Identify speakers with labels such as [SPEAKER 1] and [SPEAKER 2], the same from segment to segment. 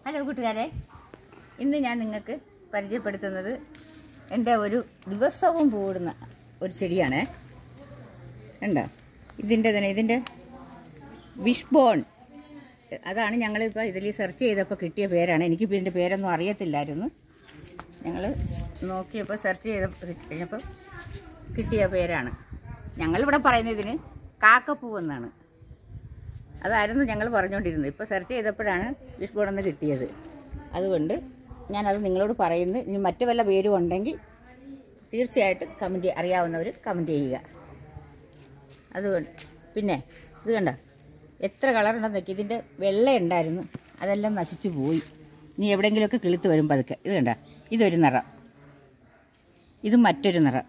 [SPEAKER 1] Hello കൂട്ടുകാരെ ഇന്ന് ഞാൻ നിങ്ങൾക്ക് പരിചയപ്പെടുത്തുന്നത് എൻ്റെ ഒരു ദിവസവും കൂടുന്ന ഒരു ചെടിയാണ് ഉണ്ടോ ഇതിൻ്റെ തന്നെ ഇതിൻ്റെ വിഷ് ബോൺ അതാണ് ഞങ്ങളിപ്പോൾ ഇതിൽ സെർച്ച് ചെയ്തപ്പോൾ കിട്ടിയ പേരാണ് എനിക്കിപ്പോൾ ഇതിൻ്റെ പേരൊന്നും അറിയത്തില്ലായിരുന്നു ഞങ്ങൾ നോക്കിയപ്പോൾ സെർച്ച് ചെയ്ത കഴിഞ്ഞപ്പോൾ കിട്ടിയ പേരാണ് ഞങ്ങളിവിടെ പറയുന്നത് ഇതിന് കാക്കപ്പൂ എന്നാണ് അതായിരുന്നു ഞങ്ങൾ പറഞ്ഞുകൊണ്ടിരുന്നത് ഇപ്പോൾ സെർച്ച് ചെയ്തപ്പോഴാണ് വിഷ് ബോൺ എന്ന് കിട്ടിയത് അതുകൊണ്ട് ഞാനത് നിങ്ങളോട് പറയുന്നു ഇനി മറ്റു വല്ല പേരും ഉണ്ടെങ്കിൽ തീർച്ചയായിട്ടും കമൻറ്റ് അറിയാവുന്നവർ കമൻറ്റ് ചെയ്യുക അതുകൊണ്ട് പിന്നെ ഇത് കണ്ട എത്ര കളറുണ്ടെന്ന് നോക്കി ഇതിൻ്റെ വെള്ള ഉണ്ടായിരുന്നു അതെല്ലാം നശിച്ചു പോയി ഇനി എവിടെയെങ്കിലുമൊക്കെ കിളുത്ത് വരും പതുക്കെ ഇത് കണ്ട ഇതൊരു നിറം ഇത് മറ്റൊരു നിറം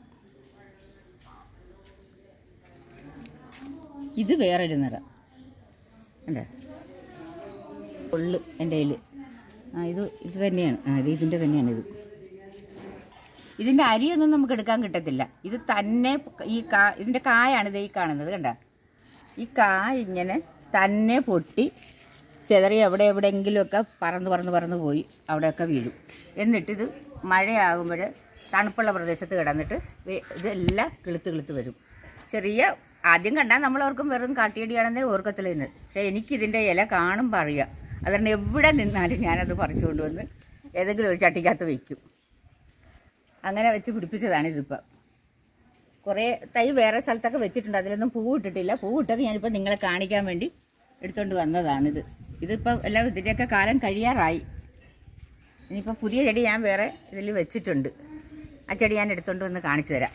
[SPEAKER 1] ഇത് വേറൊരു നിറം കണ്ടോ ഉള്ളു എൻ്റെ കയ്യിൽ ആ ഇത് ഇത് തന്നെയാണ് ആ ഇത് ഇതിൻ്റെ തന്നെയാണ് ഇത് ഇതിൻ്റെ അരിയൊന്നും നമുക്ക് എടുക്കാൻ കിട്ടത്തില്ല ഇത് തന്നെ ഈ കാ ഇതിൻ്റെ കായാണിത് ഈ കാണുന്നത് കണ്ട ഈ കായ ഇങ്ങനെ തന്നെ പൊട്ടി ചെതറി എവിടെ എവിടെയെങ്കിലുമൊക്കെ പറന്ന് പറന്ന് പറന്ന് പോയി അവിടെയൊക്കെ വീഴും എന്നിട്ടിത് മഴയാകുമ്പോൾ തണുപ്പുള്ള പ്രദേശത്ത് കിടന്നിട്ട് വേ- ഇതെല്ലാം കിളുത്ത് കിളുത്ത് വരും ചെറിയ ആദ്യം കണ്ടാൽ നമ്മൾ ഓർക്കും വെറും കാട്ടിയടിയാണെന്നേ ഓർക്കത്തില്ല ഇന്ന് പക്ഷേ എനിക്കിതിൻ്റെ ഇല കാണുമ്പോൾ അറിയാം അതുകൊണ്ട് എവിടെ നിന്നാലും ഞാനത് പറിച്ചുകൊണ്ട് വന്ന് ഏതെങ്കിലും ഒരു ചട്ടിക്കകത്ത് വയ്ക്കും അങ്ങനെ വെച്ച് പിടിപ്പിച്ചതാണ് ഇതിപ്പോൾ കുറേ തൈ വേറെ സ്ഥലത്തൊക്കെ വെച്ചിട്ടുണ്ട് അതിലൊന്നും പൂ ഇട്ടിട്ടില്ല പൂ ഇട്ടത് ഞാനിപ്പോൾ നിങ്ങളെ കാണിക്കാൻ വേണ്ടി എടുത്തുകൊണ്ട് വന്നതാണിത് ഇതിപ്പോൾ എല്ലാം ഇതിൻ്റെയൊക്കെ കാലം കഴിയാറായി ഇനിയിപ്പോൾ പുതിയ ചെടി ഞാൻ വേറെ ഇതിൽ വെച്ചിട്ടുണ്ട് ആ ചെടി ഞാൻ എടുത്തുകൊണ്ട് വന്ന് കാണിച്ചു തരാം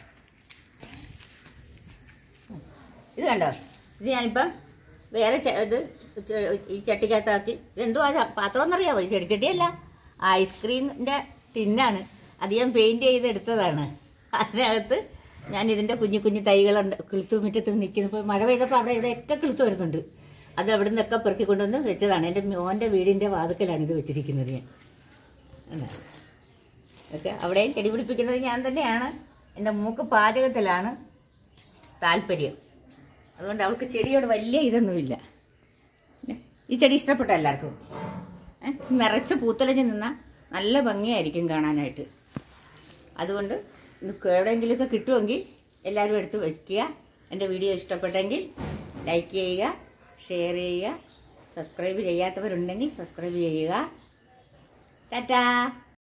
[SPEAKER 1] ഇത് കണ്ടോ ഇത് ഞാനിപ്പം വേറെ ചെ- ഇത് ചെ- ഈ ചട്ടിക്കകത്താക്കി ഇതെന്തോ ആ പാത്രം എന്നറിയാമോ ഈ ചെടിച്ചട്ടിയല്ല ഐസ്ക്രീമിൻ്റെ ടിന്നാണ് അത് ഞാൻ പെയിൻറ് ചെയ്ത് എടുത്തതാണ് അതിനകത്ത് ഞാൻ ഇതിൻ്റെ കുഞ്ഞു കുഞ്ഞു തൈകളുണ്ട് കിളുത്തു മുറ്റത്ത് നിൽക്കുന്നപ്പോൾ മഴ പെയ്തപ്പോൾ അവിടെ ഇവിടെയൊക്കെ കിളുത്ത് വരുന്നുണ്ട് അത് അവിടെ നിന്നൊക്കെ പെറുക്കി കൊണ്ടുവന്ന് വെച്ചതാണ് എൻ്റെ മോൻ്റെ വീടിൻ്റെ വാതുക്കലാണ് ഇത് വെച്ചിരിക്കുന്നത് ഞാൻ അല്ലേ? ഒക്കെ അവിടെയും ചെടി പിടിപ്പിക്കുന്നത് ഞാൻ തന്നെയാണ് എൻ്റെ മൂക്ക് പാചകത്തിലാണ് താല്പര്യം അതുകൊണ്ട് അവൾക്ക് ചെടിയോട് വലിയ ഇതൊന്നുമില്ല പിന്നെ ഈ ചെടി ഇഷ്ടപ്പെട്ട എല്ലാവർക്കും ഏ? നിറച്ച് പൂത്തലഞ്ഞ് നിന്നാൽ നല്ല ഭംഗിയായിരിക്കും കാണാനായിട്ട് അതുകൊണ്ട് ഇത് എവിടെയെങ്കിലുമൊക്കെ കിട്ടുമെങ്കിൽ എല്ലാവരും എടുത്ത് വയ്ക്കുക എൻ്റെ വീഡിയോ ഇഷ്ടപ്പെട്ടെങ്കിൽ ലൈക്ക് ചെയ്യുക ഷെയർ ചെയ്യുക സബ്സ്ക്രൈബ് ചെയ്യാത്തവരുണ്ടെങ്കിൽ സബ്സ്ക്രൈബ് ചെയ്യുക ടാറ്റാ